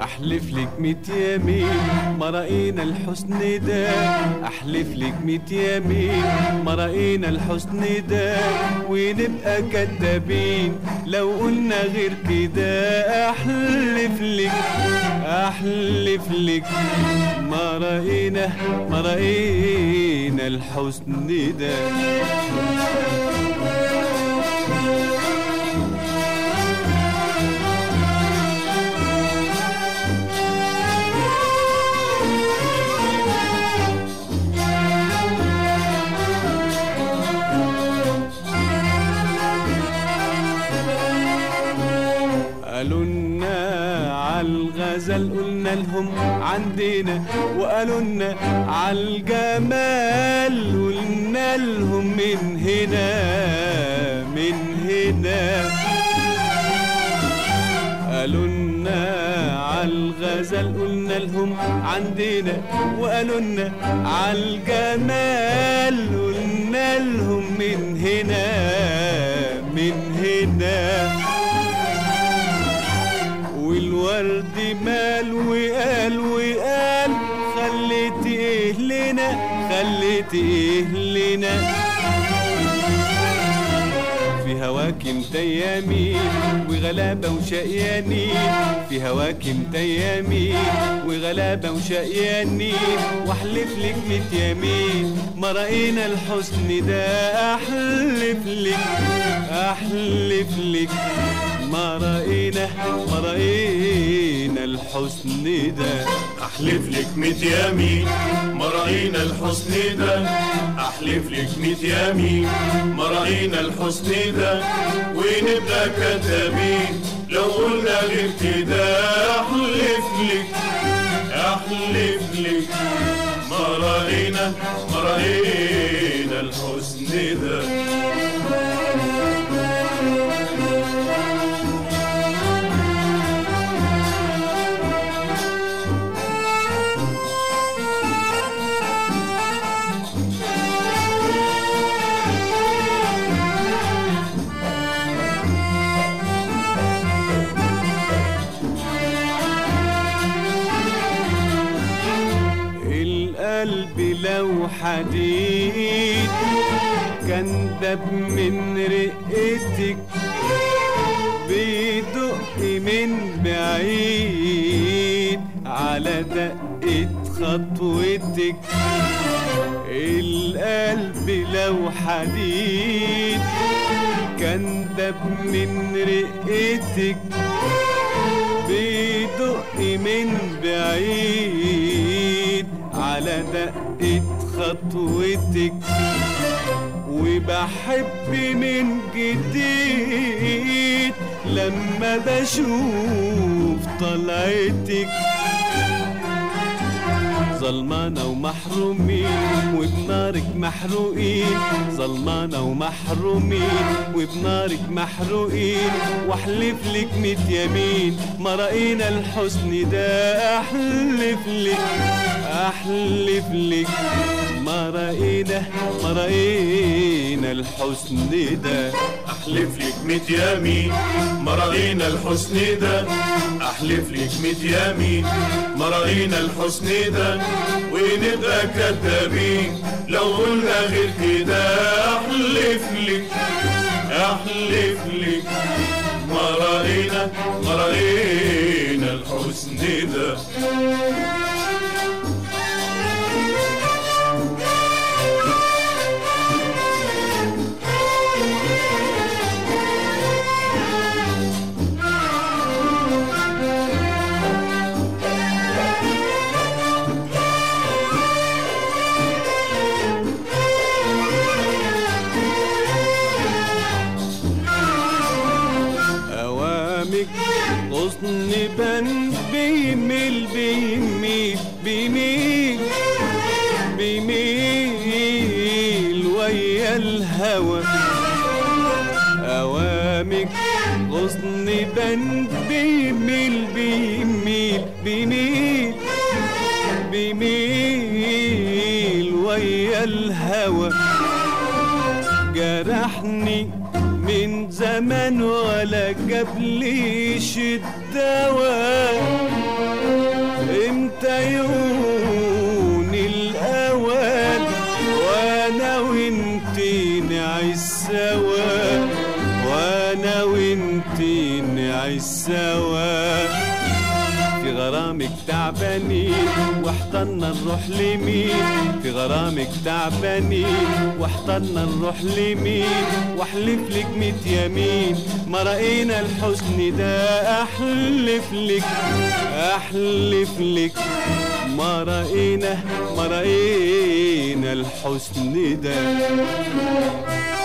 احلف لك ميت يمين ما رأينا الحسن ده احلف لك ميت يمين ما رأينا الحسن ده ونبقى كدابين لو قلنا غير كده احلف لك احلف لك ما رأينا ما رأينا الحسن ده قالوا لنا عالغزل قلنا لهم عندنا وقالوا لنا عالجمال قلنا لهم من هنا من هنا قالوا لنا عالغزل قلنا لهم عندنا وقالوا لنا عالجمال قلنا لهم من هنا من هنا والورد مال وقال وقال خليت ايه لنا خليت ايه لنا في هواك متيامين وغلابة وشقيانين في هواك متيامين وغلابة وشقيانين واحلف لك ميت يمين ما رأينا الحسن ده احلف لك احلف لك ما رأينا ما رأينا الحسن ده احلف لك ميت يمين ما رأينا الحسن ده احلف لك ميت يمين ما رأينا الحسن ده ونبقى كذابين لو قلنا غير كده احلف لك احلف لك ما رأينا ما رأينا الحسن ده القلب لو حديد كان دب من رقتك بيدق من بعيد على دقة خطوتك القلب لو حديد كان دب من رقتك بيدق من بعيد على دقة خطوتك وبحب من جديد لما بشوف طلعتك ظلمانة ومحرومين وبنارك محروقين ظلمانة ومحرومين وبنارك محروقين واحلف لك ميت يمين ما رأينا الحسن ده احلف لك احلف لك ما رأينا ما رأينا الحسن ده احلف لك ميت يمين ما رأينا الحسن ده احلف لك ميت يمين ما رأينا الحسن ده ونبقى كذابين لو قلنا غير كده احلف لك احلف لك ما رأينا ما رأينا الحسن ده أوامك غصن بن بيميل بيميل بيميل بيميل ويا الهوى أوامك غصن بن بيميل بيميل بيميل بيميل ويا الهوى جرحني من زمان ولا جابليش الدواء غرامك تعبانين واحترنا نروح لمين في غرامك تعبانين واحترنا نروح لمين واحلف لك ميت يمين ما رأينا الحسن ده احلف لك احلف لك ما رأينا ما رأينا الحسن ده